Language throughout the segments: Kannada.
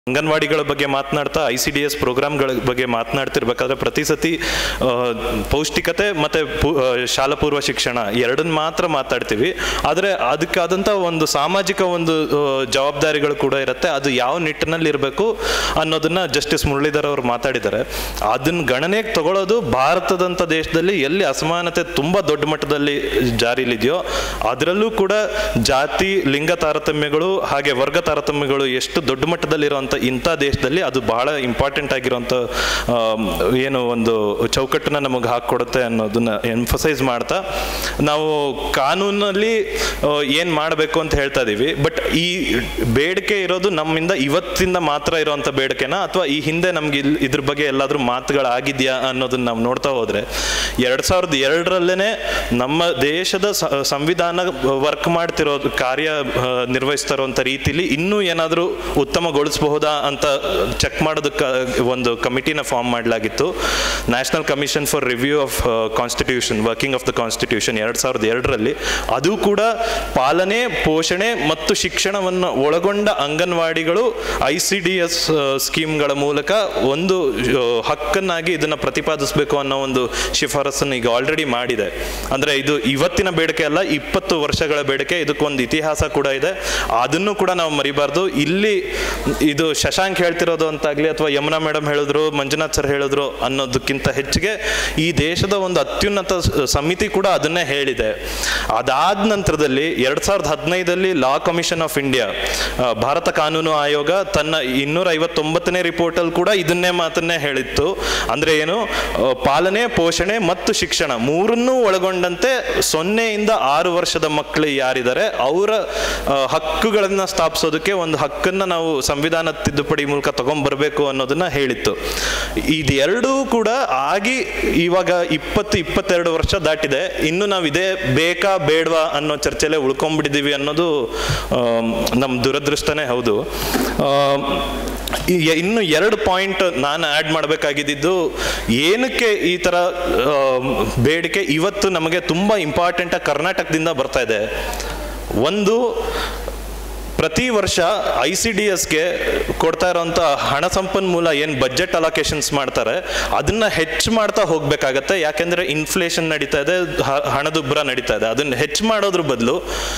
ಅಂಗನವಾಡಿಗಳ ಬಗ್ಗೆ ಮಾತನಾಡ್ತಾ ಐ ಸಿ ಡಿ ಎಸ್ ಪ್ರೋಗ್ರಾಮ್ಗಳ ಬಗ್ಗೆ ಮಾತನಾಡ್ತಿರ್ಬೇಕಾದ್ರೆ ಪ್ರತಿ ಸತಿ ಆ, ಪೌಷ್ಟಿಕತೆ ಮತ್ತು ಶಾಲಾ ಪೂರ್ವ ಶಿಕ್ಷಣ ಎರಡನ್ನ ಮಾತ್ರ ಮಾತಾಡ್ತೀವಿ ಆದರೆ ಅದಕ್ಕಾದಂಥ ಒಂದು ಸಾಮಾಜಿಕ ಒಂದು ಆ, ಜವಾಬ್ದಾರಿಗಳು ಕೂಡ ಇರುತ್ತೆ ಅದು ಯಾವ ನಿಟ್ಟಿನಲ್ಲಿ ಇರಬೇಕು ಅನ್ನೋದನ್ನ ಜಸ್ಟಿಸ್ ಮುರಳೀಧರ್ ಅವರು ಮಾತಾಡಿದ್ದಾರೆ ಅದನ್ನ ಗಣನೆಗೆ ತಗೊಳ್ಳೋದು ಭಾರತದಂಥ ದೇಶದಲ್ಲಿ ಎಲ್ಲಿ ಅಸಮಾನತೆ ತುಂಬ ದೊಡ್ಡ ಮಟ್ಟದಲ್ಲಿ ಜಾರಿಲಿದೆಯೋ ಅದರಲ್ಲೂ ಕೂಡ ಜಾತಿ ಲಿಂಗ ತಾರತಮ್ಯಗಳು ಹಾಗೆ ವರ್ಗ ತಾರತಮ್ಯಗಳು ಎಷ್ಟು ದೊಡ್ಡ ಮಟ್ಟದಲ್ಲಿರುವಂಥ ಇಂಥ ದೇಶದಲ್ಲಿ ಅದು ಬಹಳ ಇಂಪಾರ್ಟೆಂಟ್ ಆಗಿರುವಂಥ ಆಮ್, ಏನು ಒಂದು ಚೌಕಟ್ಟನ್ನ ನಮಗೆ ಹಾಕ್ಕೊಡುತ್ತೆ ಅನ್ನೋದನ್ನ ಎನ್ಫಸೈಸ್ ಮಾಡ್ತಾ ನಾವು ಕಾನೂನಲ್ಲಿ ಏನು ಮಾಡಬೇಕು ಅಂತ ಹೇಳ್ತಾ ಇದೀವಿ ಬಟ್ ಈ ಬೇಡಿಕೆ ಇರೋದು ನಮ್ಮಿಂದ ಇವತ್ತಿಂದ ಮಾತ್ರ ಇರುವಂಥ ಬೇಡಿಕೆನ ಅಥವಾ ಈ ಹಿಂದೆ ನಮ್ಗೆ ಇಲ್- ಇದ್ರ ಬಗ್ಗೆ ಎಲ್ಲಾದ್ರೂ ಮಾತುಗಳಾಗಿದೆಯಾ ಅನ್ನೋದನ್ನ ನಾವು ನೋಡ್ತಾ ಹೋದ್ರೆ ಎರಡ್ ಸಾವಿರದ ಎರಡರಲ್ಲೇನೆ ನಮ್ಮ ದೇಶದ ಸ- ಸಂವಿಧಾನ ವರ್ಕ್ ಮಾಡ್ತಿರೋ ಕಾರ್ಯ ಆ, ನಿರ್ವಹಿಸ್ತಾ ಇರುವಂಥ ರೀತಿಲಿ ಇನ್ನೂ ಏನಾದರೂ ಉತ್ತಮಗೊಳಿಸಬಹುದಾ ಅಂತ ಚೆಕ್ ಮಾಡೋದಕ್ಕೆ ಒಂದು ಕಮಿಟಿನ ಫಾರ್ಮ್ ಮಾಡಲಾಗಿತ್ತು national commission for review of constitution working of the constitution ಎರಡು ಸಾವಿರದ ಎರಡರಲ್ಲಿ ಅದು ಕೂಡ ಪಾಲನೆ ಪೋಷಣೆ ಮತ್ತು ಶಿಕ್ಷಣವನ್ನು ಒಳಗೊಂಡ ಅಂಗನವಾಡಿಗಳು ಐ ಸಿ ಡಿ ಎಸ್ ಸ್ಕೀಮ್ಗಳ ಮೂಲಕ ಒಂದು ಆ, ಹಕ್ಕನ್ನಾಗಿ ಇದನ್ನು ಪ್ರತಿಪಾದಿಸಬೇಕು ಅನ್ನೋ ಒಂದು ಶಿಫಾರಸನ್ನು ಈಗ ಆಲ್ರೆಡಿ ಮಾಡಿದೆ ಅಂದರೆ ಇದು ಇವತ್ತಿನ ಬೇಡಿಕೆ ಅಲ್ಲ ಇಪ್ಪತ್ತು ವರ್ಷಗಳ ಬೇಡಿಕೆ ಇದಕ್ಕೊಂದು ಇತಿಹಾಸ ಕೂಡ ಇದೆ ಅದನ್ನು ಕೂಡ ನಾವು ಮರಿಬಾರ್ದು ಇಲ್ಲಿ ಇದು ಶಶಾಂಕ್ ಹೇಳ್ತಿರೋದು ಅಂತಾಗ್ಲಿ ಅಥವಾ ಯಮುನಾ ಮೇಡಮ್ ಹೇಳಿದ್ರು ಮಂಜುನಾಥ್ ಸರ್ ಹೇಳಿದ್ರು ಅನ್ನೋದಕ್ಕಿಂತ ಹೆಚ್ಚಿಗೆ ಈ ದೇಶದ ಒಂದು ಅತ್ಯುನ್ನತ ಸ- ಸಮಿತಿ ಕೂಡ ಅದನ್ನೇ ಹೇಳಿದೆ ಅದಾದ ನಂತರದಲ್ಲಿ ಎರಡ್ ಸಾವಿರದ ಹದಿನೈದಲ್ಲಿ law commission of India Bharat ಕಾನೂನು ಆಯೋಗ ತನ್ನ ಇನ್ನೂರ ಐವತ್ತೊಂಬತ್ತನೇ ರಿಪೋರ್ಟಲ್ಲಿ ಕೂಡ ಇದನ್ನೇ ಮಾತನ್ನೇ ಹೇಳಿತ್ತು ಅಂದ್ರೆ ಏನು ಆ, ಪಾಲನೆ ಪೋಷಣೆ ಮತ್ತು ಶಿಕ್ಷಣ ಮೂರನ್ನೂ ಒಳಗೊಂಡಂತೆ ಸೊನ್ನೆಯಿಂದ ಆರು ವರ್ಷದ ಮಕ್ಕಳು ಯಾರಿದ್ದಾರೆ ಅವರ ಆ, ಹಕ್ಕುಗಳನ್ನ ಸ್ಥಾಪಿಸೋದಕ್ಕೆ ಒಂದು ಹಕ್ಕನ್ನ ನಾವು ಸಂವಿಧಾನ ತಿದ್ದುಪಡಿ ಮೂಲಕ ತಗೊಂಡ್ಬರ್ಬೇಕು ಅನ್ನೋದನ್ನ ಹೇಳಿತ್ತು ಇದೆರಡೂ ಕೂಡ ಆಗಿ ಇವಾಗ ಇಪ್ಪತ್ತು ಇಪ್ಪತ್ತೆರಡು ವರ್ಷ ದಾಟಿದೆ ಇನ್ನು ನಾವು ಇದೇ ಬೇಕಾ ಬೇಡವಾ ಅನ್ನೋ ಚರ್ಚೆಲೆ ಉಳ್ಕೊಂಡ್ಬಿಟ್ಟಿದೀವಿ ಅನ್ನೋದು ನಮ್ಮ ದುರದೃಷ್ಟನೇ ಹೌದು ಆಮ್, ಈ ಇನ್ನು ಎರಡು ಪಾಯಿಂಟ್ ನಾನು ಆ್ಯಡ್ ಮಾಡಬೇಕಾಗಿದ್ದು ಏನಕ್ಕೆ ಈ ಥರ ಆಮ್, ಬೇಡಿಕೆ ಇವತ್ತು ನಮಗೆ ತುಂಬ ಇಂಪಾರ್ಟೆಂಟಾಗಿ ಕರ್ನಾಟಕದಿಂದ ಬರ್ತಾ ಇದೆ ಒಂದು ಪ್ರತಿ ವರ್ಷ ಐ ಸಿ ಡಿ ಎಸ್ಗೆ ಕೊಡ್ತಾ ಇರೋಂಥ ಹಣ ಸಂಪನ್ಮೂಲ ಏನು ಬಜೆಟ್ ಅಲೋಕೇಶನ್ಸ್ ಮಾಡ್ತಾರೆ ಅದನ್ನ ಹೆಚ್ಚು ಮಾಡ್ತಾ ಹೋಗ್ಬೇಕಾಗತ್ತೆ ಯಾಕೆಂದ್ರೆ ಇನ್ಫ್ಲೇಷನ್ ನಡೀತಾ ಇದೆ ಹ- ಹಣದುಬ್ಬರ ನಡೀತಾ ಇದೆ ಅದನ್ನ ಹೆಚ್ಚು ಮಾಡೋದ್ರ ಬದಲು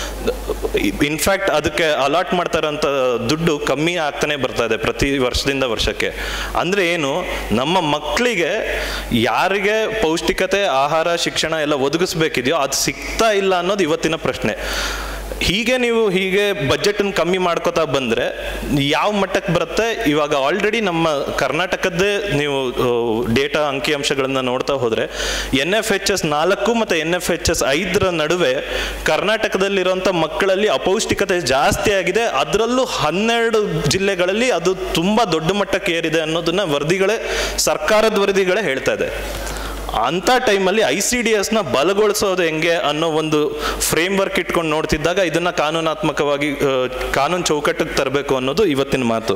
ಇನ್ಫ್ಯಾಕ್ಟ್ ಅದಕ್ಕೆ ಅಲಾಟ್ ಮಾಡ್ತಾ ಇರೋಂಥ ದುಡ್ಡು ಕಮ್ಮಿ ಆಗ್ತಾನೆ ಬರ್ತಾ ಇದೆ ಪ್ರತಿ ವರ್ಷದಿಂದ ವರ್ಷಕ್ಕೆ ಅಂದ್ರೆ ಏನು ನಮ್ಮ ಮಕ್ಕಳಿಗೆ ಯಾರಿಗೆ ಪೌಷ್ಟಿಕತೆ ಆಹಾರ ಶಿಕ್ಷಣ ಎಲ್ಲ ಒದಗಿಸ್ಬೇಕಿದೆಯೋ ಅದು ಸಿಗ್ತಾ ಇಲ್ಲ ಅನ್ನೋದು ಇವತ್ತಿನ ಪ್ರಶ್ನೆ ಹೀಗೆ ನೀವು ಹೀಗೆ ಬಜೆಟ್ ಕಮ್ಮಿ ಮಾಡ್ಕೋತಾ ಬಂದ್ರೆ ಯಾವ ಮಟ್ಟಕ್ಕೆ ಬರುತ್ತೆ ಇವಾಗ ಆಲ್ರೆಡಿ ನಮ್ಮ ಕರ್ನಾಟಕದ್ದೇ ನೀವು ಡೇಟಾ ಅಂಕಿಅಂಶಗಳನ್ನ ನೋಡ್ತಾ ಹೋದ್ರೆ ಎನ್ ಎಫ್ ಎಚ್ ಎಸ್ ನಾಲ್ಕು ಮತ್ತು ಎನ್ ಎಫ್ ಎಚ್ ಎಸ್ ಐದರ ನಡುವೆ ಕರ್ನಾಟಕದಲ್ಲಿರುವಂಥ ಮಕ್ಕಳಲ್ಲಿ ಅಪೌಷ್ಟಿಕತೆ ಜಾಸ್ತಿ ಆಗಿದೆ ಅದರಲ್ಲೂ ಹನ್ನೆರಡು ಜಿಲ್ಲೆಗಳಲ್ಲಿ ಅದು ತುಂಬಾ ದೊಡ್ಡ ಮಟ್ಟಕ್ಕೆ ಏರಿದೆ ಅನ್ನೋದನ್ನ ವರದಿಗಳೇ ಸರ್ಕಾರದ ವರದಿಗಳೇ ಹೇಳ್ತಾ ಇದೆ ಅಂಥ ಟೈಮಲ್ಲಿ ಐ ಸಿ ಡಿ ಎಸ್ನ ಬಲಗೊಳಿಸೋದು ಹೆಂಗೆ ಅನ್ನೋ ಒಂದು ಫ್ರೇಮ್ ವರ್ಕ್ ಇಟ್ಕೊಂಡು ನೋಡ್ತಿದ್ದಾಗ ಇದನ್ನ ಕಾನೂನಾತ್ಮಕವಾಗಿ ಆ, ಕಾನೂನು ಚೌಕಟ್ಟಿಗೆ ತರಬೇಕು ಅನ್ನೋದು ಇವತ್ತಿನ ಮಾತು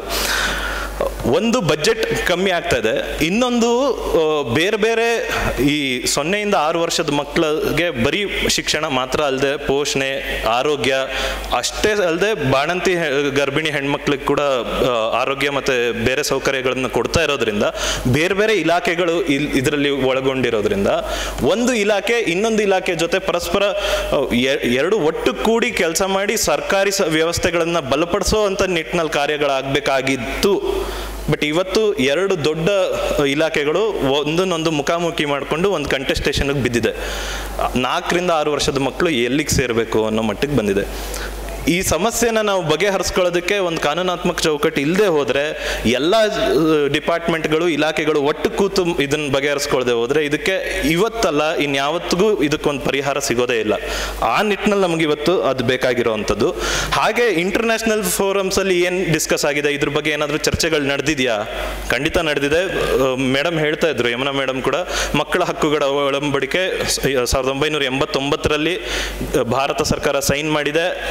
ಒಂದು ಬಜೆಟ್ ಕಮ್ಮಿ ಆಗ್ತಾ ಇದೆ ಇನ್ನೊಂದು ಆ, ಬೇರೆ ಬೇರೆ ಈ ಸೊನ್ನೆಯಿಂದ ಆರು ವರ್ಷದ ಮಕ್ಕಳಿಗೆ ಬರೀ ಶಿಕ್ಷಣ ಮಾತ್ರ ಅಲ್ಲದೆ ಪೋಷಣೆ ಆರೋಗ್ಯ ಅಷ್ಟೇ ಅಲ್ಲದೆ ಬಾಣಂತಿ ಹೆ- ಗರ್ಭಿಣಿ ಹೆಣ್ಮಕ್ಳಿಗೆ ಕೂಡ ಆ, ಆರೋಗ್ಯ ಮತ್ತೆ ಬೇರೆ ಸೌಕರ್ಯಗಳನ್ನು ಕೊಡ್ತಾ ಇರೋದ್ರಿಂದ ಬೇರೆ ಬೇರೆ ಇಲಾಖೆಗಳು ಇಲ್ ಇದರಲ್ಲಿ ಒಳಗೊಂಡಿರೋದ್ರಿಂದ ಒಂದು ಇಲಾಖೆ ಇನ್ನೊಂದು ಇಲಾಖೆ ಜೊತೆ ಪರಸ್ಪರ ಆ, ಎ- ಎರಡು ಒಟ್ಟು ಕೂಡಿ ಕೆಲಸ ಮಾಡಿ ಸರ್ಕಾರಿ ಸ ವ್ಯವಸ್ಥೆಗಳನ್ನು ಬಲಪಡಿಸೋ ಅಂತ ನಿಟ್ಟಿನಲ್ಲಿ ಕಾರ್ಯಗಳಾಗಬೇಕಾಗಿತ್ತು ಬಟ್ ಇವತ್ತು ಎರಡು ದೊಡ್ಡ ಇಲಾಖೆಗಳು ಒಂದನ್ನೊಂದು ಮುಖಾಮುಖಿ ಮಾಡಿಕೊಂಡು ಒಂದು ಕಂಟೆಸ್ಟೇಷನ್ಗೆ ಬಿದ್ದಿದೆ ನಾಲ್ಕರಿಂದ ಆರು ವರ್ಷದ ಮಕ್ಕಳು ಎಲ್ಲಿಗೆ ಸೇರಬೇಕು ಅನ್ನೋ ಮಟ್ಟಿಗೆ ಬಂದಿದೆ ಈ ಸಮಸ್ಯೆನ ನಾವು ಬಗೆಹರಿಸ್ಕೊಳ್ಳೋದಕ್ಕೆ ಒಂದು ಕಾನೂನಾತ್ಮಕ ಚೌಕಟ್ಟು ಇಲ್ಲದೆ ಹೋದ್ರೆ ಎಲ್ಲ ಡಿಪಾರ್ಟ್ಮೆಂಟ್ಗಳು ಇಲಾಖೆಗಳು ಒಟ್ಟು ಕೂತು ಇದನ್ನ ಬಗೆಹರಿಸ್ಕೊಳ್ಳದೆ ಹೋದ್ರೆ ಇದಕ್ಕೆ ಇವತ್ತಲ್ಲ ಇನ್ಯಾವತ್ತಿಗೂ ಇದಕ್ಕೊಂದು ಪರಿಹಾರ ಸಿಗೋದೇ ಇಲ್ಲ ಆ ನಿಟ್ಟಿನಲ್ಲಿ ನಮ್ಗೆ ಇವತ್ತು ಅದು ಬೇಕಾಗಿರೋವಂಥದ್ದು ಹಾಗೆ ಇಂಟರ್ನ್ಯಾಷನಲ್ ಫೋರಮ್ಸ್ ಅಲ್ಲಿ ಏನ್ ಡಿಸ್ಕಸ್ ಆಗಿದೆ ಇದ್ರ ಬಗ್ಗೆ ಏನಾದರೂ ಚರ್ಚೆಗಳು ನಡೆದಿದೆಯಾ ಖಂಡಿತ ನಡೆದಿದೆ ಮೇಡಮ್ ಹೇಳ್ತಾ ಇದ್ರು ಯಮುನಾ ಮೇಡಮ್ ಕೂಡ ಮಕ್ಕಳ ಹಕ್ಕುಗಳ ಒಳಂಬಡಿಕೆ ಸ- ಸಾವಿರದ ಒಂಬೈನೂರ ಎಂಬತ್ತೊಂಬತ್ತರಲ್ಲಿ ಭಾರತ ಸರ್ಕಾರ ಸೈನ್ ಮಾಡಿದೆ ಆ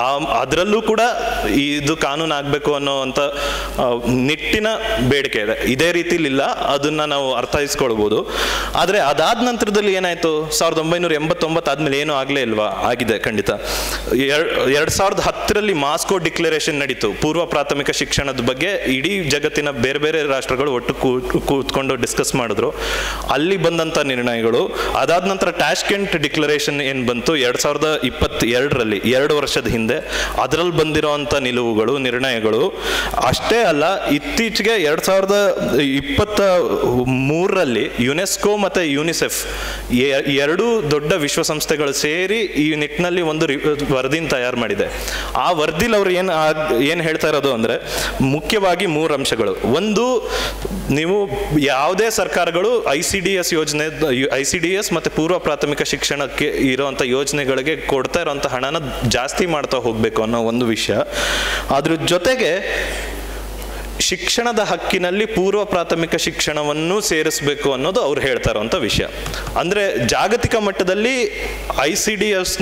ಅದರಲ್ಲೂ ಕೂಡ ಇದು ಕಾನೂನು ಆಗಬೇಕು ಅನ್ನೋವಂಥ ಆ, ನಿಟ್ಟಿನ ಬೇಡಿಕೆ ಇದೆ ಇದೇ ರೀತಿಲಿ ಇಲ್ಲ ಅದನ್ನ ನಾವು ಅರ್ಥೈಸ್ಕೊಳ್ಬೋದು ಆದರೆ ಅದಾದ ನಂತರದಲ್ಲಿ ಏನಾಯ್ತು ಸಾವಿರದ ಒಂಬೈನೂರ ಎಂಬತ್ತೊಂಬತ್ತು ಆದ್ಮೇಲೆ ಏನು ಆಗಲೇ ಇಲ್ವಾ ಆಗಿದೆ ಖಂಡಿತ ಎರಡ್ ಎರಡ್ ಸಾವಿರದ ಹತ್ತರಲ್ಲಿ ಮಾಸ್ಕೋ ಡಿಕ್ಲರೇಷನ್ ನಡೀತು ಪೂರ್ವ ಪ್ರಾಥಮಿಕ ಶಿಕ್ಷಣದ ಬಗ್ಗೆ ಇಡೀ ಜಗತ್ತಿನ ಬೇರೆ ಬೇರೆ ರಾಷ್ಟ್ರಗಳು ಒಟ್ಟು ಕೂ- ಕೂತ್ಕೊಂಡು ಡಿಸ್ಕಸ್ ಮಾಡಿದ್ರು ಅಲ್ಲಿ ಬಂದಂತ ನಿರ್ಣಯಗಳು ಅದಾದ ನಂತರ ಟ್ಯಾಶ್ಕೆಂಟ್ ಡಿಕ್ಲರೇಷನ್ ಏನ್ ಬಂತು ಎರಡ್ ಸಾವಿರದ ಇಪ್ಪತ್ತೆರಡರಲ್ಲಿ ಎರಡು ವರ್ಷದ ಹಿಂದೆ ಅದರಲ್ಲಿ ಬಂದಿರೋಂಥ ನಿಲುವುಗಳು ನಿರ್ಣಯಗಳು ಅಷ್ಟೇ ಅಲ್ಲ ಇತ್ತೀಚೆಗೆ ಎರಡ್ ಸಾವಿರದ ಇಪ್ಪತ್ತ ಮೂರರಲ್ಲಿ ಯುನೆಸ್ಕೋ ಮತ್ತೆ ಯುನಿಸೆಫ್ ಎ- ಎರಡೂ ದೊಡ್ಡ ವಿಶ್ವಸಂಸ್ಥೆಗಳು ಸೇರಿ ಈ ನಿಟ್ಟಿನಲ್ಲಿ ಒಂದು ರಿ- ವರದಿನ ತಯಾರು ಮಾಡಿದೆ ಆ ವರದಿಲಿ ಅವ್ರು ಏನು ಏನು ಹೇಳ್ತಾ ಇರೋದು ಅಂದ್ರೆ ಮುಖ್ಯವಾಗಿ ಮೂರು ಅಂಶಗಳು ಒಂದು ನೀವು ಯಾವುದೇ ಸರ್ಕಾರಗಳು ಐ ಸಿ ಡಿ ಎಸ್ ಯೋಜನೆ ಐ ಸಿ ಡಿ ಎಸ್ ಮತ್ತೆ ಪೂರ್ವ ಪ್ರಾಥಮಿಕ ಶಿಕ್ಷಣಕ್ಕೆ ಇರುವಂತ ಯೋಜನೆಗಳಿಗೆ ಕೊಡ್ತಾ ಇರುವಂತ ಹಣನ ಜಾಸ್ತಿ ಮಾಡ್ತಾ ಹೋಗ್ಬೇಕು ಅನ್ನೋ ಒಂದು ವಿಷಯ ಅದ್ರ ಜೊತೆಗೆ ಶಿಕ್ಷಣದ ಹಕ್ಕಿನಲ್ಲಿ ಪೂರ್ವ ಪ್ರಾಥಮಿಕ ಶಿಕ್ಷಣವನ್ನು ಸೇರಿಸಬೇಕು ಅನ್ನೋದು ಅವ್ರು ಹೇಳ್ತಾ ಇರುವಂಥ ವಿಷಯ ಅಂದರೆ ಜಾಗತಿಕ ಮಟ್ಟದಲ್ಲಿ ಐ ಸಿ ಡಿ ಎಸ್ನ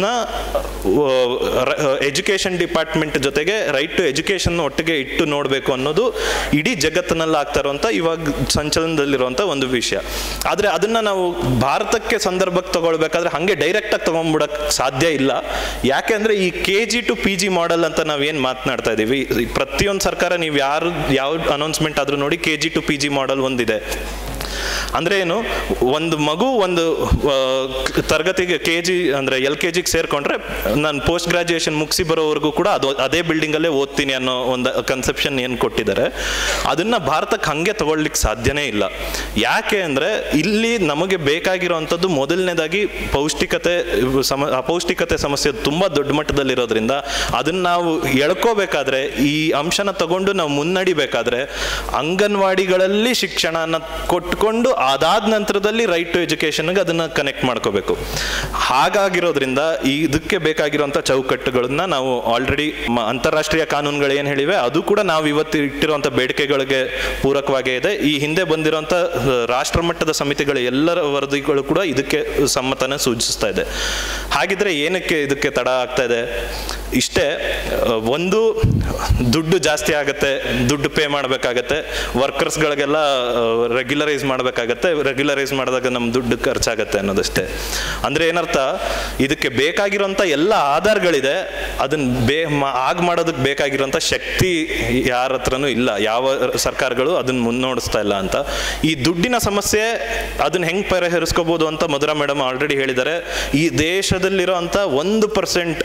ಎಜುಕೇಷನ್ ಡಿಪಾರ್ಟ್ಮೆಂಟ್ ಜೊತೆಗೆ ರೈಟ್ ಟು ಎಜುಕೇಷನ್ ಒಟ್ಟಿಗೆ ಇಟ್ಟು ನೋಡಬೇಕು ಅನ್ನೋದು ಇಡೀ ಜಗತ್ತಿನಲ್ಲಿ ಆಗ್ತಾ ಇರುವಂಥ ಇವಾಗ ಸಂಚಲನದಲ್ಲಿರುವಂಥ ಒಂದು ವಿಷಯ ಆದರೆ ಅದನ್ನ ನಾವು ಭಾರತಕ್ಕೆ ಸಂದರ್ಭಕ್ಕೆ ತಗೊಳ್ಬೇಕಾದ್ರೆ ಹಾಗೆ ಡೈರೆಕ್ಟಾಗಿ ತಗೊಂಡ್ಬಿಡಕ್ಕೆ ಸಾಧ್ಯ ಇಲ್ಲ ಯಾಕೆ ಅಂದರೆ ಈ K G to P G model ಅಂತ ನಾವೇನು ಮಾತನಾಡ್ತಾ ಇದ್ದೀವಿ ಈ ಪ್ರತಿಯೊಂದು ಸರ್ಕಾರ ನೀವು ಯಾರು ಯಾವ ಅನೌನ್ಸ್ಮೆಂಟ್ ಆದ್ರೂ ನೋಡಿ K G to P G model ಒಂದಿದೆ ಅಂದ್ರೆ ಏನು ಒಂದು ಮಗು ಒಂದು ಆ, ತರಗತಿಗೆ ಕೆ ಜಿ ಅಂದ್ರೆ ಎಲ್ ಕೆ ಜಿಗೆ ಸೇರ್ಕೊಂಡ್ರೆ ನಾನು ಪೋಸ್ಟ್ ಗ್ರಾಜುಯೇಷನ್ ಮುಗಿಸಿ ಬರೋವರೆಗೂ ಕೂಡ ಅದು ಅದೇ building ಅಲ್ಲೇ ಓದ್ತೀನಿ ಅನ್ನೋ ಒಂದು ಕನ್ಸೆಪ್ಷನ್ ಏನು ಕೊಟ್ಟಿದ್ದಾರೆ ಅದನ್ನ ಭಾರತಕ್ಕೆ ಹಂಗೆ ತಗೊಳ್ಲಿಕ್ಕೆ ಸಾಧ್ಯನೇ ಇಲ್ಲ ಯಾಕೆ ಅಂದ್ರೆ ಇಲ್ಲಿ ನಮಗೆ ಬೇಕಾಗಿರುವಂಥದ್ದು ಮೊದಲನೇದಾಗಿ ಪೌಷ್ಟಿಕತೆ ಸಮ ಅಪೌಷ್ಟಿಕತೆ ಸಮಸ್ಯೆ ತುಂಬಾ ದೊಡ್ಡ ಮಟ್ಟದಲ್ಲಿರೋದ್ರಿಂದ ಅದನ್ನ ನಾವು ಎಳ್ಕೋಬೇಕಾದ್ರೆ ಈ ಅಂಶನ ತಗೊಂಡು ನಾವು ಮುನ್ನಡಿಬೇಕಾದ್ರೆ ಅಂಗನವಾಡಿಗಳಲ್ಲಿ ಶಿಕ್ಷಣನ ಕೊಟ್ಕೊಂಡು ಅದಾದ ನಂತರದಲ್ಲಿ ರೈಟ್ ಟು ಎಜುಕೇಶನ್ಗೆ ಅದನ್ನ ಕನೆಕ್ಟ್ ಮಾಡ್ಕೋಬೇಕು ಹಾಗಾಗಿರೋದ್ರಿಂದ ಈ ಇದಕ್ಕೆ ಬೇಕಾಗಿರುವಂಥ ಚೌಕಟ್ಟುಗಳನ್ನ ನಾವು ಆಲ್ರೆಡಿ ಅಂತಾರಾಷ್ಟ್ರೀಯ ಕಾನೂನುಗಳು ಏನು ಹೇಳಿವೆ ಅದು ಕೂಡ ನಾವು ಇವತ್ತು ಇಟ್ಟಿರುವಂಥ ಬೇಡಿಕೆಗಳಿಗೆ ಪೂರಕವಾಗೇ ಇದೆ ಈ ಹಿಂದೆ ಬಂದಿರುವಂಥ ರಾಷ್ಟ್ರ ಮಟ್ಟದ ಸಮಿತಿಗಳ ಎಲ್ಲರ ವರದಿಗಳು ಕೂಡ ಇದಕ್ಕೆ ಸಮ್ಮತನ ಸೂಚಿಸ್ತಾ ಇದೆ ಹಾಗಿದ್ರೆ ಏನಕ್ಕೆ ಇದಕ್ಕೆ ತಡ ಆಗ್ತಾ ಇದೆ ಇಷ್ಟೇ ಆ, ಒಂದು ದುಡ್ಡು ಜಾಸ್ತಿ ಆಗತ್ತೆ ದುಡ್ಡು ಪೇ ಮಾಡಬೇಕಾಗತ್ತೆ ವರ್ಕರ್ಸ್ಗಳಿಗೆಲ್ಲ ರೆಗ್ಯುಲರೈಸ್ ಮಾಡಬೇಕಾಗತ್ತೆ ರೆಗ್ಯುಲರೈಸ್ ಮಾಡಿದಾಗ ನಮ್ಮ ದುಡ್ಡು ಖರ್ಚಾಗತ್ತೆ ಅನ್ನೋದಷ್ಟೇ ಅಂದ್ರೆ ಏನರ್ಥ ಇದಕ್ಕೆ ಬೇಕಾಗಿರೋಂಥ ಎಲ್ಲ ಆಧಾರಗಳಿದೆ ಅದನ್ನ ಬೇ ಮಾ- ಆಗ್ ಮಾಡೋದಕ್ಕೆ ಬೇಕಾಗಿರೋಂಥ ಶಕ್ತಿ ಯಾರ ಹತ್ರನೂ ಇಲ್ಲ ಯಾವ ಸರ್ಕಾರಗಳು ಅದನ್ನ ಮುನ್ನೋಡಿಸ್ತಾ ಇಲ್ಲ ಅಂತ ಈ ದುಡ್ಡಿನ ಸಮಸ್ಯೆ ಅದನ್ನ ಹೆಂಗ್ ಪರಿಹರಿಸ್ಕೋಬಹುದು ಅಂತ ಮಧುರಾ ಮೇಡಮ್ ಆಲ್ರೆಡಿ ಹೇಳಿದ್ದಾರೆ ಈ ದೇಶದಲ್ಲಿರೋ ಅಂತ ಒಂದು ಪರ್ಸೆಂಟ್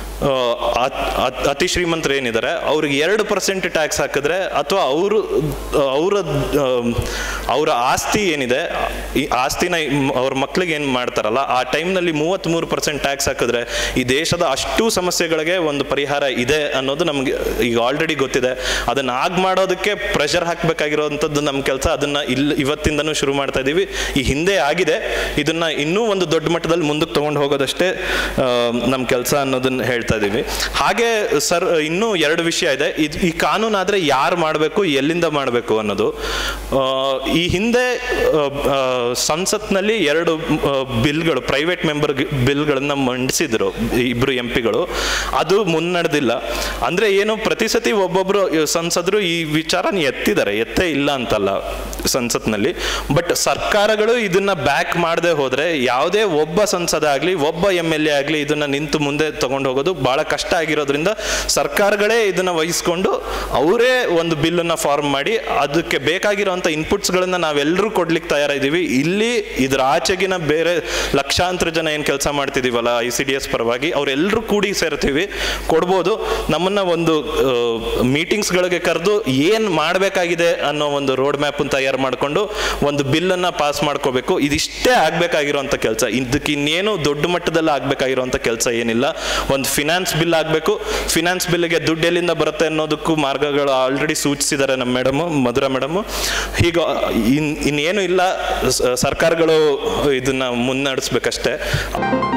ಅತಿ ಶ್ರೀಮಂತರು ಏನಿದ್ದಾರೆ ಅವ್ರಿಗೆ ಎರಡು ಪರ್ಸೆಂಟ್ ಟ್ಯಾಕ್ಸ್ ಹಾಕಿದ್ರೆ ಅಥವಾ ಅವರು ಅವರ ಅವರ ಆಸ್ತಿ ಏನಿದೆ ಈ ಆಸ್ತಿನ ಮ್- ಅವ್ರ ಮಕ್ಳಿಗೆ ಏನು ಮಾಡ್ತಾರಲ್ಲ ಆ ಟೈಮ್ನಲ್ಲಿ ಮೂವತ್ತ್ಮೂರು ಪರ್ಸೆಂಟ್ ಟ್ಯಾಕ್ಸ್ ಹಾಕಿದ್ರೆ ಈ ದೇಶದ ಅಷ್ಟು ಸಮಸ್ಯೆಗಳಿಗೆ ಒಂದು ಪರಿಹಾರ ಇದೆ ಅನ್ನೋದು ನಮ್ಗೆ ಈಗ ಆಲ್ರೆಡಿ ಗೊತ್ತಿದೆ ಅದನ್ನ ಆಗ್ ಮಾಡೋದಕ್ಕೆ ಪ್ರೆಷರ್ ಹಾಕಬೇಕಾಗಿರೋವಂಥದ್ದು ನಮ್ಮ ಕೆಲಸ ಅದನ್ನ ಇಲ್ಲಿ ಇವತ್ತಿಂದನೂ ಶುರು ಮಾಡ್ತಾ ಇದೀವಿ ಈ ಹಿಂದೆ ಆಗಿದೆ ಇದನ್ನ ಇನ್ನೂ ಒಂದು ದೊಡ್ಡ ಮಟ್ಟದಲ್ಲಿ ಮುಂದಕ್ಕೆ ತಗೊಂಡು ಹೋಗೋದಷ್ಟೇ ನಮ್ಮ ಕೆಲಸ ಅನ್ನೋದನ್ನ ಹೇಳ್ತಾ ಇದೀವಿ ಹಾಗೆ ಸರ್ ಇನ್ನೂ ಎರಡು ವಿಷಯ ಇದೆ ಇದು ಈ ಕಾನೂನು ಆದ್ರೆ ಯಾರು ಮಾಡಬೇಕು ಎಲ್ಲಿಂದ ಮಾಡಬೇಕು ಅನ್ನೋದು ಆ, ಈ ಹಿಂದೆ ಆ, ಆ, ಸಂಸತ್ನಲ್ಲಿ ಎರಡು ಆ, ಬಿಲ್ಗಳು ಪ್ರೈವೇಟ್ ಮೆಂಬರ್ ಬಿಲ್ಗಳನ್ನ ಮಂಡಿಸಿದ್ರು ಇಬ್ರು ಎಂ ಪಿಗಳು ಅದು ಮುನ್ನಡೆದಿಲ್ಲ ಅಂದ್ರೆ ಏನು ಪ್ರತಿ ಸತಿ ಒಬ್ಬೊಬ್ರು ಸಂಸದರು ಈ ವಿಚಾರನ ಎತ್ತಿದ್ದಾರೆ ಎತ್ತೇ ಇಲ್ಲ ಅಂತಲ್ಲ ಸಂಸತ್ನಲ್ಲಿ ಬಟ್ ಸರ್ಕಾರಗಳು ಇದನ್ನ ಬ್ಯಾಕ್ ಮಾಡದೆ ಹೋದ್ರೆ ಯಾವುದೇ ಒಬ್ಬ ಸಂಸದ ಆಗ್ಲಿ ಒಬ್ಬ ಎಂ ಎಲ್ ಎ ಆಗ್ಲಿ ಇದನ್ನ ನಿಂತು ಮುಂದೆ ತಗೊಂಡು ಹೋಗೋದು ಬಹಳ ಕಷ್ಟ ಆಗಿರೋದ್ರಿಂದ ಸರ್ಕಾರಗಳೇ ಇದನ್ನ ವಹಿಸ್ಕೊಂಡು ಅವರೇ ಒಂದು ಬಿಲ್ಲನ್ನ ಫಾರ್ಮ್ ಮಾಡಿ ಅದಕ್ಕೆ ಬೇಕಾಗಿರುವಂತ ಇನ್ಪುಟ್ಸ್ ಗಳನ್ನ ನಾವೆಲ್ಲರೂ ಕೊಡ್ಲಿಕ್ಕೆ ತಯಾರಿದ್ದೀವಿ ಇಲ್ಲಿ ಇದ್ರ ಆಚೆಗಿನ ಬೇರೆ ಲಕ್ಷಾಂತರ ಜನ ಏನ್ ಕೆಲಸ ಮಾಡ್ತಿದೀವಲ್ಲ ಐ ಸಿ ಡಿ ಎಸ್ ಪರವಾಗಿ ಅವರೆಲ್ಲರೂ ಕೂಡಿ ಸೇರ್ತೀವಿ ಕೊಡ್ಬೋದು ನಮ್ಮನ್ನ ಒಂದು ಮೀಟಿಂಗ್ಸ್ ಗಳಿಗೆ ಕರೆದು ಏನ್ ಮಾಡಬೇಕಾಗಿದೆ ಅನ್ನೋ ಒಂದು ರೋಡ್ ಮ್ಯಾಪ್ ತಯಾರು ಮಾಡಿಕೊಂಡು ಒಂದು ಬಿಲ್ ಅನ್ನ ಪಾಸ್ ಮಾಡ್ಕೋಬೇಕು ಇದಿಷ್ಟೇ ಆಗ್ಬೇಕಾಗಿರುವಂತ ಕೆಲಸ ಇದಕ್ಕೆ ಇನ್ನೇನು ದೊಡ್ಡ ಮಟ್ಟದಲ್ಲಿ ಆಗ್ಬೇಕಾಗಿರುವಂತ ಕೆಲಸ ಏನಿಲ್ಲ ಒಂದು ಫಿನಾನ್ಸ್ ಬಿಲ್ ಆಗಬೇಕು ಫಿನಾನ್ಸ್ ಬಿಲ್ಗೆ ದುಡ್ಡು ಎಲ್ಲಿಂದ ಬರುತ್ತೆ ಅನ್ನೋದಕ್ಕೂ ಮಾರ್ಗಗಳು ಆಲ್ರೆಡಿ ಸೂಚಿಸಿದ್ದಾರೆ ನಮ್ಮ ಮೇಡಮ್ ಮಧುರಾ ಮೇಡಮ್ ಹೀಗ ಇನ್ ಇನ್ನೇನು ಇಲ್ಲ ಸ- ಸರ್ಕಾರಗಳು ಇದನ್ನ ಮುನ್ನಡೆಸ್ಬೇಕಷ್ಟೇ